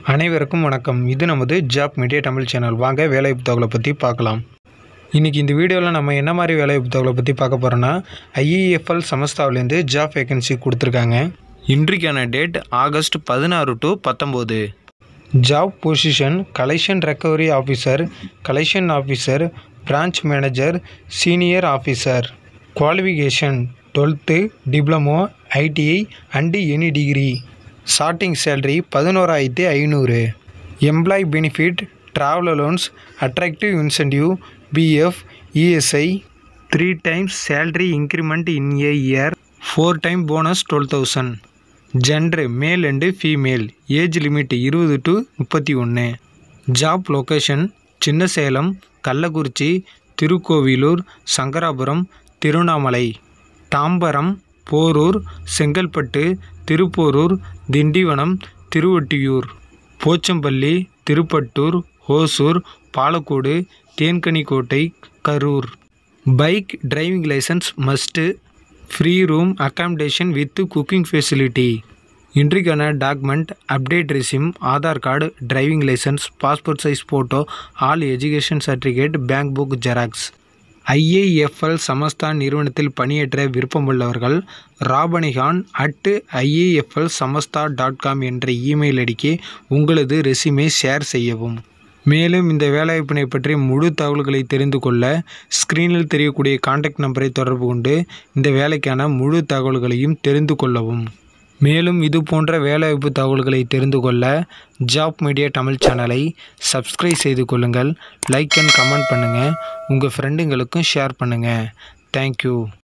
அனைவருக்கும் வணக்கம் இது நமது ஜாப் மீடியா தமிழ் சேனல் வாங்க வேலை புத்தகங்களை பற்றி பார்க்கலாம் இன்றைக்கி இந்த வீடியோவில் நம்ம என்ன மாதிரி வேலை புத்தகங்களை பற்றி பார்க்க போகிறோன்னா ஐஇஎஃப்எல் சமஸ்தாவிலேருந்து ஜாப் வேகன்சி கொடுத்துருக்காங்க இன்றைக்கான டேட் ஆகஸ்ட் பதினாறு டு பத்தொம்போது job position collection recovery officer collection officer branch manager senior officer qualification twelfth diploma ITI and any degree starting salary பதினோராயிரத்தி ஐநூறு employ benefit travel allowance attractive incentive PF ESI three times salary increment in a year four time bonus twelve thousand gender male and female age limit இருபது to முப்பத்தி ஒன்று job location Chinnasalem Kallakurichi Thirukkovilur Sankarapuram Tiruvannamalai Tambaram Porur Chengalpattu Thiruporur Tindivanam Thiruvottiyur Pochampalli Tirupattur Hosur Palacode Denkanikottai Karur bike driving licence must free room accommodation with cooking facility இன்றைக்கான document update resume Aadhaar card driving licence passport size photo all education certificate bank book xerox IIFL Samasthan நிறுவனத்தில் பணியேற்ற விருப்பமுள்ளவர்கள் ராபனிகான் at IIFL Samasta dot com என்ற email ஐடிக்கு உங்களது ரெசியூமை share செய்யவும் மேலும் இந்த வேலைவாய்ப்பினை பற்றி முழு தகவல்களை தெரிந்து கொள்ள ஸ்க்ரீனில் தெரியக்கூடிய காண்டாக்ட் நம்பரை தொடர்பு கொண்டு இந்த வேலைக்கான முழு தகவல்களையும் தெரிந்து கொள்ளவும் மேலும் இது போன்ற வேலைவாய்ப்பு தகவல்களை தெரிந்து கொள்ள ஜாப் மீடியா தமிழ் சேனலை சப்ஸ்கிரைப் செய்து கொள்ளுங்கள் லைக் அண்ட் கமெண்ட் பண்ணுங்கள் உங்கள் ஃப்ரெண்டுங்களுக்கும் ஷேர் பண்ணுங்கள் தேங்க்யூ